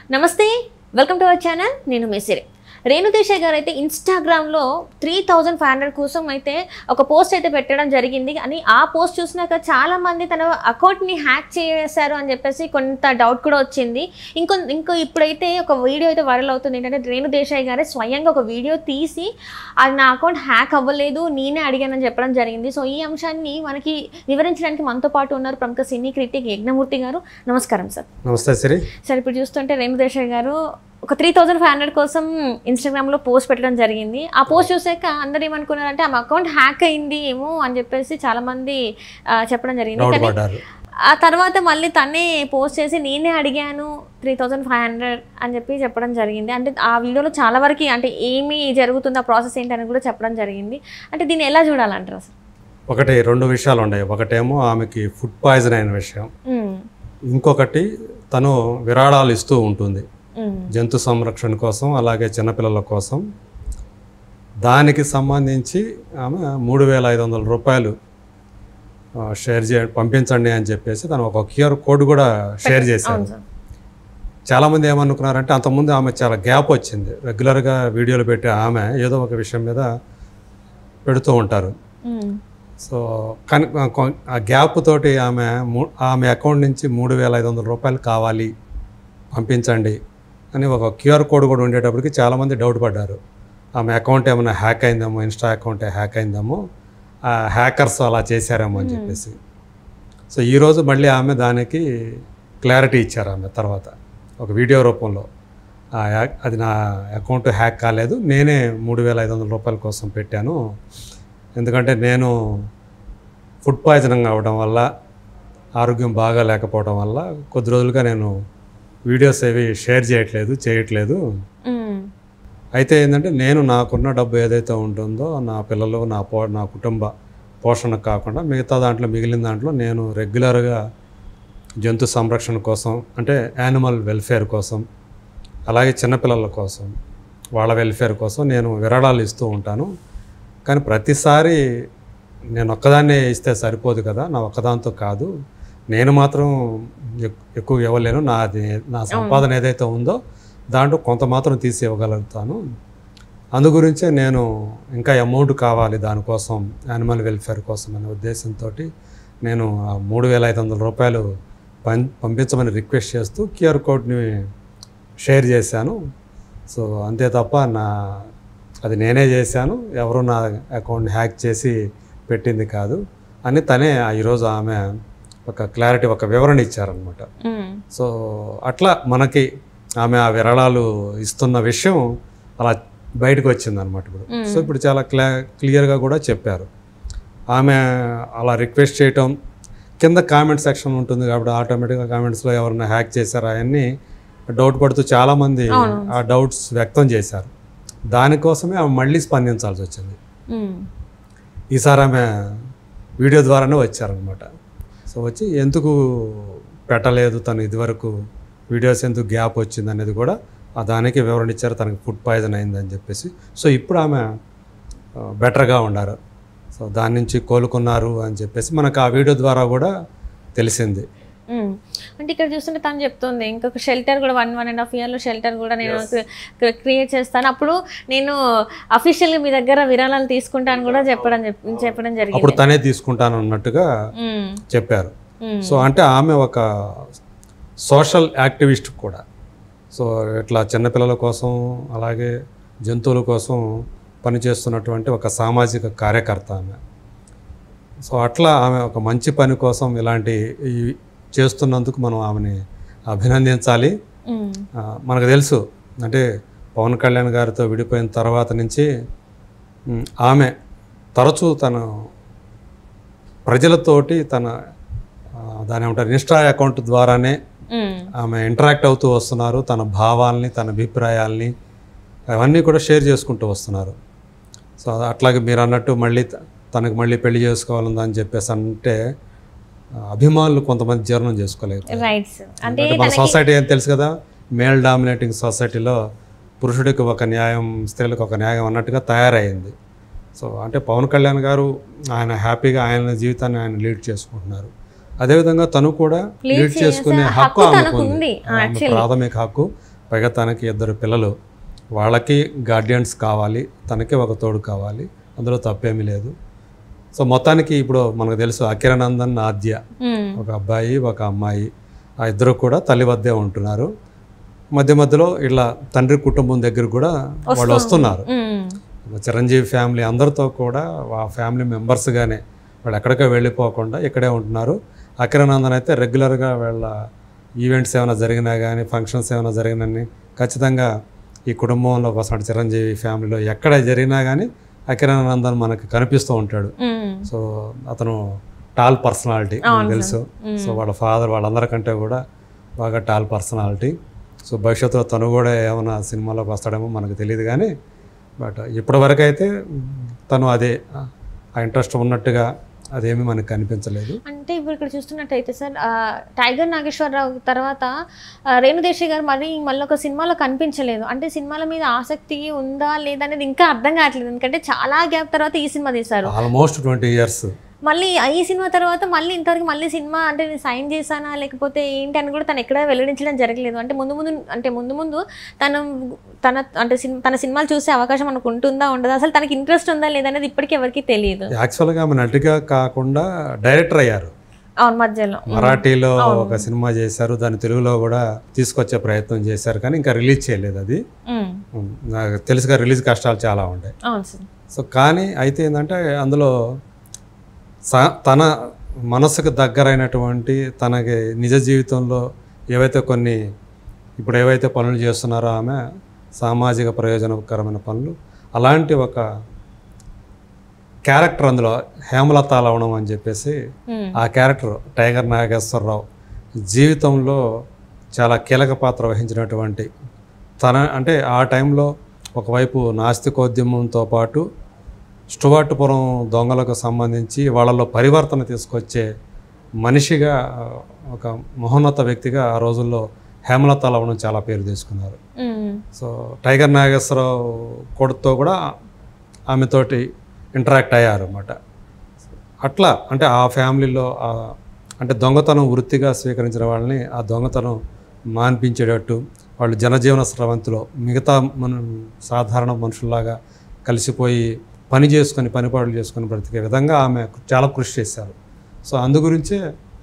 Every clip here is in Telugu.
నమస్తే వెల్కమ్ టు అవర్ ఛానల్ నేను మెసిరే రేణుదేశాయ్ గారు అయితే ఇన్స్టాగ్రామ్లో త్రీ థౌజండ్ ఫైవ్ హండ్రెడ్ కోసం అయితే ఒక పోస్ట్ అయితే పెట్టడం జరిగింది అని ఆ పోస్ట్ చూసినాక చాలా మంది తన అకౌంట్ని హ్యాక్ చేశారు అని చెప్పేసి కొంత డౌట్ కూడా వచ్చింది ఇంకో ఇంకో ఇప్పుడైతే ఒక వీడియో అయితే వైరల్ అవుతుంది ఏంటంటే రేణుదేశాయ్ గారే స్వయంగా ఒక వీడియో తీసి అది నా అకౌంట్ హ్యాక్ అవ్వలేదు నేనే అడిగానని చెప్పడం జరిగింది సో ఈ అంశాన్ని మనకి వివరించడానికి మనతో పాటు ఉన్నారు ప్రముఖ సినీ క్రిటిక్ యజ్ఞమూర్తి గారు నమస్కారం సార్ నమస్తే సిరి సార్ ఇప్పుడు చూస్తుంటే రేణుదేశాయ్ గారు ఒక త్రీ థౌజండ్ ఫైవ్ హండ్రెడ్ కోసం ఇన్స్టాగ్రామ్లో పోస్ట్ పెట్టడం జరిగింది ఆ పోస్ట్ చూసాక అందరు ఏమనుకున్నారంటే ఆమె అకౌంట్ హ్యాక్ అయింది ఏమో అని చెప్పేసి చాలా మంది ఆ, చెప్పడం జరిగింది డౌట్ కానీ పడ్డారు ఆ తర్వాత మళ్ళీ తనే పోస్ట్ చేసి నేనే అడిగాను త్రీ థౌజండ్ ఫైవ్ హండ్రెడ్ అని చెప్పి చెప్పడం జరిగింది అంటే ఆ వీడియోలో చాలా వరకు అంటే ఏమి జరుగుతుంది ఆ ప్రాసెస్ ఏంటని కూడా చెప్పడం జరిగింది అంటే దీన్ని ఎలా చూడాలంటారు అసలు ఒకటి రెండు విషయాలు ఉన్నాయి ఒకటేమో ఆమెకి ఫుడ్ పాయిజన్ అయిన విషయం ఉమ్, ఇంకొకటి తను విరాళాలు ఇస్తూ ఉంటుంది ఉమ్, జంతు సంరక్షణ కోసం అలాగే చిన్నపిల్లల కోసం దానికి సంబంధించి ఆమె మూడు వేల ఐదు వందల రూపాయలు ఆ, షేర్ చే పంపించండి అని చెప్పేసి తను ఒక క్యూఆర్ కోడ్ కూడా షేర్ చేశారు అవును సార్ చాలామంది ఏమనుకున్నారంటే అంతకుముందు ఆమె చాలా గ్యాప్ వచ్చింది రెగ్యులర్గా వీడియోలు పెట్టే ఆమె ఏదో ఒక విషయం మీద పెడుతూ ఉంటారు ఉమ్, సో కానీ కొ- ఆ గ్యాప్ తోటి ఆమె మూ- ఆమె అకౌంట్ నుంచి మూడు వేల ఐదు వందల రూపాయలు కావాలి పంపించండి అని ఒక క్యూఆర్ కోడ్ కూడా ఉండేటప్పటికి చాలామంది డౌట్ పడ్డారు ఆమె అకౌంట్ ఏమైనా హ్యాక్ అయిందేమో ఇన్స్టా అకౌంట్ హ్యాక్ అయిందేమో ఆ హ్యాకర్స్ అలా చేశారేమో అని చెప్పేసి సో ఈరోజు మళ్ళీ ఆమె దానికి క్లారిటీ ఇచ్చారు ఆమె తర్వాత ఒక వీడియో రూపంలో ఆ యా- అది నా అకౌంట్ హ్యాక్ కాలేదు నేనే మూడు వేల ఐదు వందల రూపాయల కోసం పెట్టాను ఎందుకంటే నేను ఫుడ్ పాయిజనింగ్ అవ్వడం వల్ల ఆరోగ్యం బాగా లేకపోవడం వల్ల కొద్ది రోజులుగా నేను వీడియోస్ ఏవి షేర్ చేయట్లేదు చేయట్లేదు ఉమ్, అయితే ఏంటంటే నేను నాకున్న డబ్బు ఏదైతే ఉంటుందో నా పిల్లలు నా పో నా కుటుంబ పోషణ కాకుండా మిగతా దాంట్లో మిగిలిన దాంట్లో నేను రెగ్యులర్గా జంతు సంరక్షణ కోసం అంటే యానిమల్ వెల్ఫేర్ కోసం అలాగే చిన్నపిల్లల కోసం వాళ్ళ వెల్ఫేర్ కోసం నేను విరాళాలు ఇస్తూ ఉంటాను కానీ ప్రతిసారి నేను ఒక్కదాన్నే ఇస్తే సరిపోదు కదా నా ఒక్కదాంతో కాదు నేను మాత్రం ఎక్- ఎక్కువ ఇవ్వలేను నాది నా సంపాదన ఏదైతే ఉందో దాంట్లో కొంత మాత్రం తీసి ఇవ్వగలుగుతాను అందు గురించే నేను ఇంకా అమౌంట్ కావాలి దానికోసం యానిమల్ వెల్ఫేర్ కోసం అనే ఉద్దేశంతో నేను ఆ మూడు వేల ఐదు వందల రూపాయలు పం పంపించమని రిక్వెస్ట్ చేస్తూ క్యూఆర్ కోడ్ని షేర్ చేశాను సో అంతే తప్ప నా అది నేనే చేశాను ఎవరు నా అకౌంట్ హ్యాక్ చేసి పెట్టింది కాదు అని తనే ఆ ఈరోజు ఆమె ఒక క్లారిటీ ఒక వివరణ ఇచ్చారనమాట ఉమ్, సో అట్లా మనకి ఆమె ఆ విరాళాలు ఇస్తున్న విషయం అలా బయటకు వచ్చింది అనమాట ఇప్పుడు సో ఇప్పుడు చాలా క్లా క్లియర్గా కూడా చెప్పారు ఆమె అలా రిక్వెస్ట్ చేయటం కింద కామెంట్ సెక్షన్ ఉంటుంది కాబట్టి ఆటోమేటిక్గా కామెంట్స్లో ఎవరైనా హ్యాక్ చేశారా అవన్నీ డౌట్ పడుతూ చాలామంది ఆ డౌట్స్ వ్యక్తం చేశారు దానికోసమే ఆమె మళ్ళీ స్పందించాల్సి వచ్చింది ఉమ్, ఈసారి ఆమె వీడియో ద్వారానే వచ్చారనమాట సో వచ్చి ఎందుకు పెట్టలేదు తను ఇదివరకు వీడియోస్ ఎందుకు గ్యాప్ వచ్చింది అనేది కూడా ఆ దానికి వివరణ ఇచ్చారు తనకి ఫుడ్ పాయిజన్ అయిందని చెప్పేసి సో ఇప్పుడు ఆమె బెటర్గా ఉన్నారు సో దాని నుంచి కోలుకున్నారు అని చెప్పేసి మనకు ఆ వీడియో ద్వారా కూడా తెలిసింది ఉమ్. అంటే ఇక్కడ చూస్తుంటే తను చెప్తుంది ఇంకొక షెల్టర్ కూడా వన్ వన్ అండ్ హాఫ్ ఇయర్లో షెల్టర్ కూడా నేను క్రియేట్ చేస్తాను అప్పుడు నేను అఫీషియల్గా మీ దగ్గర విరాళాలు తీసుకుంటాను కూడా చెప్పడం చెప్- చెప్పడం జరిగింది అప్పుడు తనే తీసుకుంటాను అన్నట్టుగా ఉమ్, చెప్పారు ఉమ్, సో అంటే ఆమె ఒక సోషల్ యాక్టివిస్ట్ కూడా సో ఇట్లా చిన్నపిల్లల కోసం అలాగే జంతువుల కోసం పనిచేస్తున్నటువంటి ఒక సామాజిక కార్యకర్త ఆమె సో అట్లా ఆమె ఒక మంచి పని కోసం ఇలాంటి ఈ చేస్తున్నందుకు మనం ఆమెని అభినందించాలి ఉమ్, ఆ, మనకు తెలుసు అంటే పవన్ కళ్యాణ్ గారితో విడిపోయిన తర్వాత నుంచి ఉమ్, ఆమె తరచూ తను ప్రజలతోటి తన ఆ, దాని ఏమంటారు ఇన్స్టా అకౌంట్ ద్వారానే ఉమ్, ఆమె ఇంటరాక్ట్ అవుతూ వస్తున్నారు తన భావాల్ని తన అభిప్రాయాల్ని అవన్నీ కూడా షేర్ చేసుకుంటూ వస్తున్నారు సో అట్లాగే మీరు అన్నట్టు మళ్ళీ త- తనకు మళ్ళీ పెళ్లి చేసుకోవాలని అని చెప్పేసి అంటే ఆ, అభిమానులు కొంతమంది జీర్ణం చేసుకోలేదు రైట్స్ అంటే అంటే మన సొసైటీ ఏం తెలుసు కదా మేల్ డామినేటింగ్ సొసైటీలో పురుషుడికి ఒక న్యాయం స్త్రీలకు ఒక న్యాయం అన్నట్టుగా తయారైంది సో అంటే పవన్ కళ్యాణ్ గారు ఆయన హ్యాపీగా ఆయన జీవితాన్ని ఆయన లీడ్ చేసుకుంటున్నారు అదేవిధంగా తను కూడా లీడ్ చేసుకునే హక్కు తనకు ఆమెకు ఉంది, ఉంది ఆమె ప్రాథమిక హక్కు పైగా తనకి ఇద్దరు పిల్లలు వాళ్ళకి గార్డియన్స్ కావాలి తనకి ఒక తోడు కావాలి అందులో తప్పేమీ లేదు సో మొత్తానికి ఇప్పుడు మనకు తెలుసు అకిరానందన్ ఆద్య ఉమ్, ఒక అబ్బాయి ఒక అమ్మాయి ఆ ఇద్దరు కూడా తల్లి వద్దే ఉంటున్నారు మధ్య మధ్యలో ఇలా తండ్రి కుటుంబం దగ్గర కూడా వాళ్ళు వస్తున్నారు ఉమ్, చిరంజీవి ఫ్యామిలీ అందరితో కూడా ఆ ఫ్యామిలీ మెంబర్స్గానే వాళ్ళు ఎక్కడికో వెళ్ళిపోకుండా ఇక్కడే ఉంటున్నారు అకిరానందన్ అయితే రెగ్యులర్గా వీళ్ళ ఈవెంట్స్ ఏమైనా జరిగినా కానీ ఫంక్షన్స్ ఏమైనా జరిగినని ఖచ్చితంగా ఈ కుటుంబంలో కోసం చిరంజీవి ఫ్యామిలీలో ఎక్కడ జరిగినా కానీ అకిరానందన్ మనకి కనిపిస్తూ ఉంటాడు ఉమ్, సో అతను టాల్ పర్సనాలిటీ నాకు తెలుసు సో వాళ్ళ ఫాదర్ వాళ్ళందరికంటే కూడా బాగా టాల్ పర్సనాలిటీ సో భవిష్యత్తులో తను కూడా ఏమైనా సినిమాలోకి వస్తాడేమో మనకు తెలియదు కానీ బట్ ఇప్పటి వరకు అయితే తను అదే ఆ ఇంట్రెస్ట్ ఉన్నట్టుగా అదేమీ మనకు కనిపించలేదు అంటే ఇప్పుడు ఇక్కడ చూస్తున్నట్టయితే సార్ ఆ, టైగర్ నాగేశ్వరరావు తర్వాత ఆ, రేణుదేశాయ్ గారు మరి మళ్ళీ ఒక సినిమాలో కనిపించలేదు అంటే సినిమాల మీద ఆసక్తి ఉందా లేదా అనేది ఇంకా అర్థం కావట్లేదు ఎందుకంటే చాలా గ్యాప్ తర్వాత ఈ సినిమా తీశారు ఆల్మోస్ట్ ట్వంటీ ఇయర్స్ మళ్ళీ ఈ సినిమా తర్వాత మళ్ళీ ఇంతవరకు మళ్ళీ సినిమా అంటే నేను సైన్ చేశానా లేకపోతే ఏంటి అని కూడా తను ఎక్కడ వెల్లడించడం జరగలేదు అంటే ముందు ముందు అంటే ముందు ముందు తను తన అంటే సినిమా తన సినిమాలు చూసే అవకాశం మనకు ఉంటుందా ఉండదా అసలు తనకి ఇంట్రెస్ట్ ఉందా లేదా అనేది ఇప్పటికీ ఎవరికి తెలియదు యాక్చువల్గా ఆమె నటిగా కాకుండా డైరెక్టర్ అయ్యారు అవును మధ్యలో మరాఠీలో ఒక సినిమా చేశారు దాన్ని తెలుగులో కూడా తీసుకొచ్చే ప్రయత్నం చేశారు కానీ ఇంకా రిలీజ్ చేయలేదు అది ఉమ్, ఉమ్, నాకు తెలుసుగా రిలీజ్ కష్టాలు చాలా ఉంటాయి అవును సార్ సో కానీ అయితే ఏంటంటే అందులో స- తన మనసుకు దగ్గరైనటువంటి తనకి నిజ జీవితంలో ఏవైతే కొన్ని ఇప్పుడు ఏవైతే పనులు చేస్తున్నారో ఆమె సామాజిక ప్రయోజనకరమైన పనులు అలాంటి ఒక క్యారెక్టర్ అందులో హేమలత లవణం అని చెప్పేసి ఉమ్, ఆ క్యారెక్టర్ టైగర్ నాగేశ్వరరావు జీవితంలో చాలా కీలక పాత్ర వహించినటువంటి తన అంటే ఆ టైంలో ఒకవైపు నాస్తికోద్యమంతో పాటు స్టువార్టుపురం దొంగలకు సంబంధించి వాళ్ళలో పరివర్తన తీసుకొచ్చే మనిషిగా ఒక మహోన్నత వ్యక్తిగా ఆ రోజుల్లో హేమలత లవణం చాలా పేరు తీసుకున్నారు ఉమ్, సో టైగర్ నాగేశ్వరరావు కొడుతో కూడా ఆమెతోటి ఇంటరాక్ట్ అయ్యారు అన్నమాట అట్లా అంటే ఆ ఫ్యామిలీలో ఆ- అంటే దొంగతనం వృత్తిగా స్వీకరించిన వాళ్ళని ఆ దొంగతనం మాన్పించేటట్టు వాళ్ళు జనజీవన స్రవంతిలో మిగతా మన సాధారణ మనుషుల్లాగా కలిసిపోయి పని చేసుకొని పనిపాట్లు చేసుకొని బ్రతికే విధంగా ఆమె చాలా కృషి చేశారు సో అందు గురించే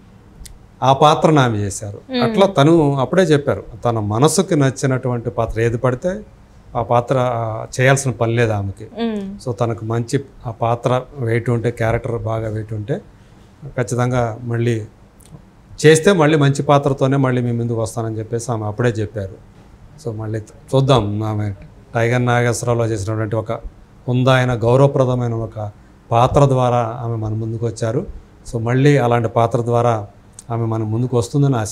ఆ పాత్రను ఆమె చేశారు అట్లా తను అప్పుడే చెప్పారు తన మనసుకు నచ్చినటువంటి పాత్ర ఏది పడితే ఆ పాత్ర ఆ, చేయాల్సిన పని లేదు ఆమెకి ఉమ్, సో తనకు మంచి ఆ పాత్ర వెయిట్ ఉంటే క్యారెక్టర్ బాగా వెయిట్ ఉంటే ఖచ్చితంగా మళ్ళీ చేస్తే మళ్ళీ మంచి పాత్రతోనే మళ్ళీ మీ ముందుకు వస్తానని చెప్పేసి ఆమె అప్పుడే చెప్పారు సో మళ్ళీ చూద్దాం ఆమె టైగర్ నాగేశ్వరరావులో చేసినటువంటి ఒక ఉందాయన గౌరవప్రదమైన ఒక పాత్ర ద్వారా ఆమె మన ముందుకు వచ్చారు సో మళ్ళీ అలాంటి పాత్ర ద్వారా ఆమె మన ముందుకు వస్తుందని ఆశ